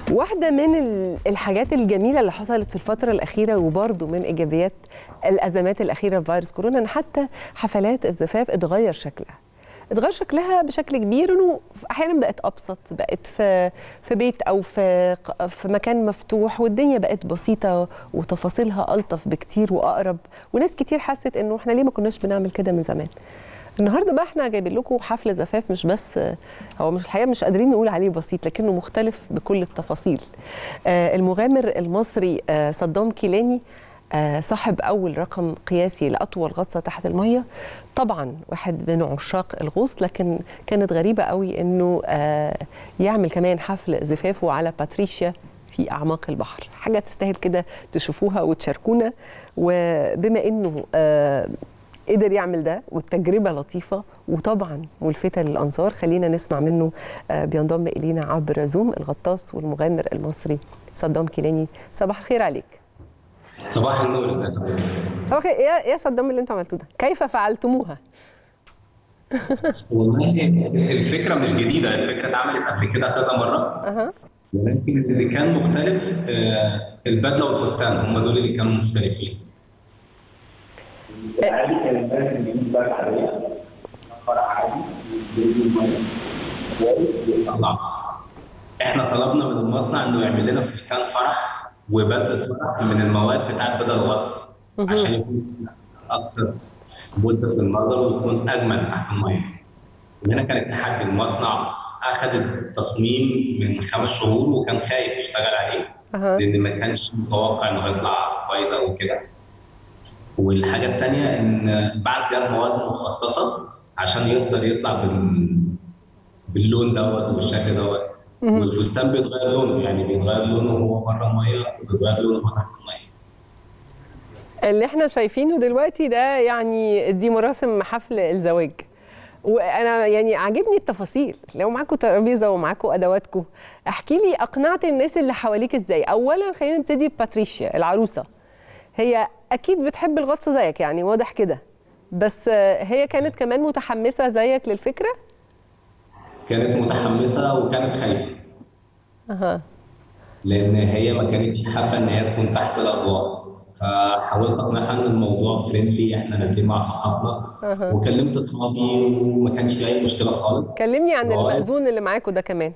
واحدة من ال- الحاجات الجميلة اللي حصلت في الفترة الأخيرة وبرضه من إيجابيات الأزمات الأخيرة في فيروس كورونا إن حتى حفلات الزفاف اتغير شكلها اتغير شكلها بشكل كبير انه احيانا بقت ابسط بقت في في بيت او في ق- في مكان مفتوح والدنيا بقت بسيطه وتفاصيلها الطف بكتير واقرب وناس كتير حست انه احنا ليه ما كناش بنعمل كده من زمان النهارده بقى احنا جايبين لكم حفل زفاف مش بس هو مش الحقيقه مش قادرين نقول عليه بسيط لكنه مختلف بكل التفاصيل آه، المغامر المصري آه، صدام كيلاني آه، صاحب اول رقم قياسي لاطول غطسه تحت الميه طبعا واحد من عشاق الغوص لكن كانت غريبه قوي انه آه، يعمل كمان حفل زفافه على باتريشيا في اعماق البحر حاجه تستاهل كده تشوفوها وتشاركونا وبما انه آه، قدر يعمل ده والتجربة لطيفة وطبعا ملفتة للأنظار خلينا نسمع منه آه، بينضم إلينا عبر زوم الغطاس والمغامر المصري صدام كيلاني صباح الخير عليك صباح النور يا فندم. صباح الخير يا يا صدام اللي انتم عملتوه ده كيف فعلتموها؟ والله الفكره مش جديده الفكره اتعملت قبل كده كذا مره أها ولكن اللي كان مختلف آه، البدله والفستان هم دول اللي كانوا مختلفين عادي كان الناس اللي بيجيب بقى عادية فرع عادي بيجيب المية طبعا احنا طلبنا من المصنع انه يعمل لنا فستان فرح وبدله فرح من المواد بتاعت بدل الغطس عشان يكون اكثر مده في النظر ويكون اجمل تحت الميه وهنا كان التحدي المصنع اخذ التصميم من خمس شهور وكان خايف يشتغل عليه أها لان ما كانش متوقع انه هيطلع كويس او كده والحاجه الثانيه ان بعد جاب مواد مخصصه عشان يقدر يطلع بال... باللون دوت والشكل دوت والفستان بيتغير لونه يعني بيتغير لونه وهو بره الميه وبيتغير لونه وهو تحت الميه اللي احنا شايفينه دلوقتي ده يعني دي مراسم حفل الزواج وانا يعني عاجبني التفاصيل لو معاكم ترابيزه ومعاكم ادواتكم احكي لي اقنعت الناس اللي حواليك ازاي اولا خلينا نبتدي بباتريشيا العروسه هي اكيد بتحب الغطس زيك يعني واضح كده بس آه، هي كانت كمان متحمسه زيك للفكره كانت متحمسه وكانت خايفه اها لان هي ما كانتش حابه ان هي تكون تحت الاضواء فحاولت اقنعها ان الموضوع فريندلي احنا نازلين مع صحابنا أها. وكلمت اصحابي وما كانش في اي مشكله خالص كلمني عن واو. المأذون اللي معاكم ده كمان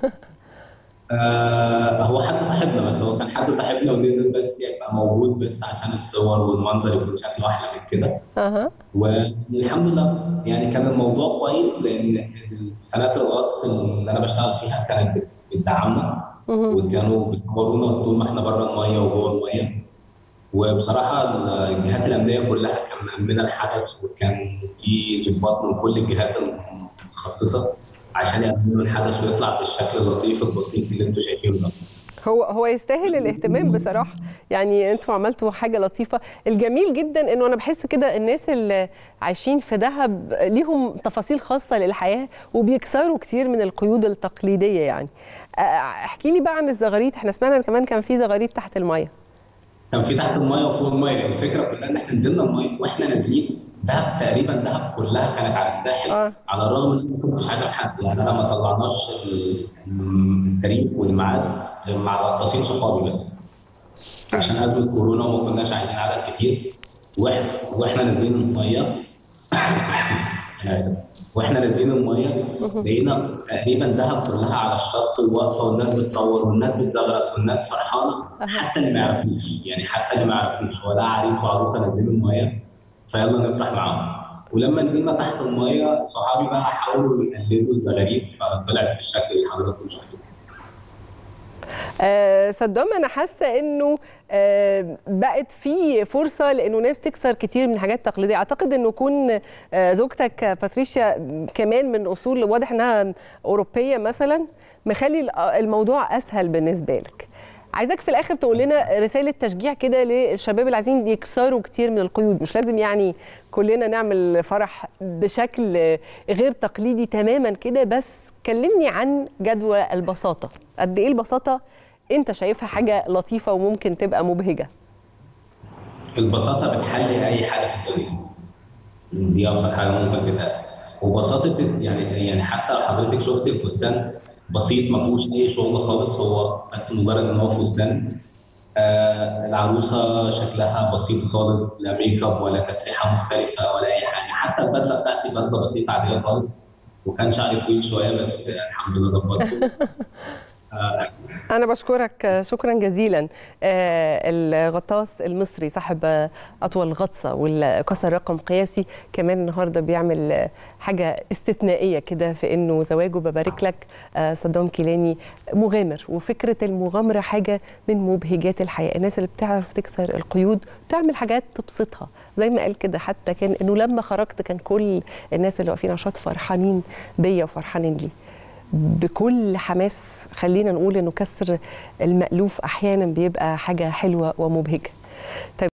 آه هو حد صاحبنا بس هو كان حد صاحبنا ونزل بس يبقى موجود بس عشان الصور والمنظر يكون شكله احلى من كده اها والحمد لله يعني كان الموضوع كويس لان قناه الغطس اللي انا بشتغل فيها كانت بت- بتدعمنا مهم. وكانوا بيصورونا طول ما احنا بره الميه وجوه الميه وبصراحه الجهات الامنيه كلها كان مأمنه الحدث وكان في ضباط من كل الجهات المتخصصه عشان يأمنوا الحدث ويطلع بالشكل اللطيف البسيط اللي انتم شايفينه ده. هو هو يستاهل الاهتمام بصراحه يعني انتوا عملتوا حاجه لطيفه الجميل جدا انه انا بحس كده الناس اللي عايشين في دهب ليهم تفاصيل خاصه للحياه وبيكسروا كتير من القيود التقليديه يعني آه، احكي لي بقى عن الزغاريت احنا سمعنا إن كمان كان في زغاريت تحت الميه كان في تحت الميه وفوق الميه الفكره كلها ان احنا نزلنا الميه واحنا نازلين دهب تقريبا دهب كلها كانت على الساحل آه. على الرغم ان ما كنتش عارف حد يعني انا ما طلعناش ال- التاريخ والميعاد غير مع غطاسين صحابي بس عشان ازمه كورونا وما كناش عايزين عدد كتير واحنا واحنا نازلين الميه واحنا نازلين الميه لقينا تقريبا دهب كلها على الشط وواقفه والناس بتصور والناس بتزغرط والناس فرحانه حتى اللي ما يعرفوش يعني حتى اللي ما يعرفوش ولا عريس وعروسه نازلين الميه فيلا نفرح معاهم ولما نزلنا تحت الميه صحابي بقى حاولوا يقلدوا الزغاريد فطلعت بالشكل اللي حضراتكم شفتوه آه، صدام انا حاسه انه آه، بقت في فرصه لانه ناس تكسر كتير من الحاجات التقليديه اعتقد انه يكون آه، زوجتك آه، باتريشيا كمان من اصول واضح انها اوروبيه مثلا مخلي ال- الموضوع اسهل بالنسبه لك عايزاك في الاخر تقول لنا رساله تشجيع كده للشباب اللي عايزين يكسروا كتير من القيود مش لازم يعني كلنا نعمل فرح بشكل آه، غير تقليدي تماما كده بس كلمني عن جدوى البساطه قد ايه البساطه انت شايفها حاجه لطيفه وممكن تبقى مبهجه البساطه بتحلي اي حاجه في الدنيا دي ابسط حاجه ممكن تتقال وبساطه يعني يعني حتى لو حضرتك شفت الفستان بسيط ما فيهوش اي شغل خالص هو بس مجرد ان هو فستان آه العروسه شكلها بسيط خالص لا ميك اب ولا تسريحه مختلفه ولا اي حاجه حتى البدله بتاعتي بدله بسيطه عاديه خالص وكان شعري طويل شويه بس الحمد لله ظبطته آه أنا بشكرك شكرا جزيلا آه، الغطاس المصري صاحب أطول غطسة واللي كسر رقم قياسي كمان النهاردة بيعمل آه، حاجة استثنائية كده في إنه زواجه ببارك لك آه، صدام كيلاني مغامر وفكرة المغامرة حاجة من مبهجات الحياة الناس اللي بتعرف تكسر القيود تعمل حاجات تبسطها زي ما قال كده حتى كان إنه لما خرجت كان كل الناس اللي واقفين على الشط فرحانين بيا وفرحانين لي بكل حماس خلينا نقول انه كسر المألوف احيانا بيبقى حاجه حلوه ومبهجه طيب